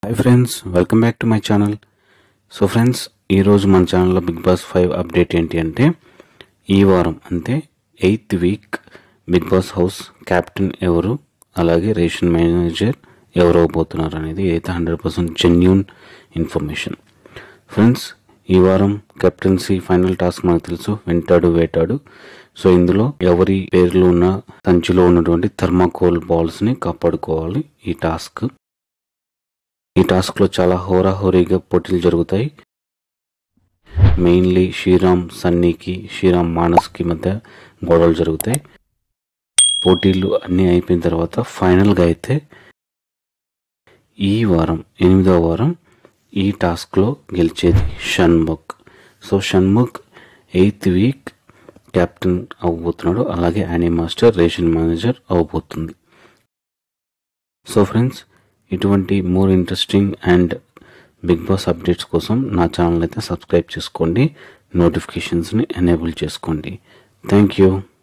hi friends welcome back to my channel so friends ఈరోజు మన ఛానల్లో బిగ్ బాస్ ఫైవ్ అప్డేట్ ఏంటి అంటే ఈ వారం అంటే eighth week Bigg Boss house captain ఎవరు అలాగే రేషన్ మేనేజర్ ఎవరు అవబోతున్నారు అనేది అయితే hundred percent genuine information friends ఈ వారం కెప్టెన్సీ ఫైనల్ టాస్క్ మనకు తెలుసు వెంటాడు వేటాడు సో ఇందులో ఎవరి పేర్లు ఉన్న సంచిలో ఉన్నటువంటి థర్మాకోల్ బాల్స్ ని కాపాడుకోవాలి ఈ టాస్క్ ఈ టాస్క్ లో చాలా హోరాహోరీగా పోటీలు జరుగుతాయి మెయిన్లీ శ్రీరామ్ సన్నీకి శ్రీరామ్ మానస్కి మధ్య గొడవలు జరుగుతాయి పోటీలు అన్నీ అయిపోయిన తర్వాత ఫైనల్గా అయితే ఈ వారం ఎనిమిదవ వారం ఈ టాస్క్లో గెలిచేది Shanmukh so Shanmukh eighth week captain అవ్వబోతున్నాడు అలాగే యానీ మాస్టర్ రేషన్ మేనేజర్ అవ్వబోతుంది సో ఫ్రెండ్స్ ఇటువంటి more interesting and Bigg Boss updates కోసం నా ఛానల్ అయితే సబ్స్క్రైబ్ చేసుకోండి నోటిఫికేషన్స్ని ఎనేబుల్ చేసుకోండి థ్యాంక్ యూ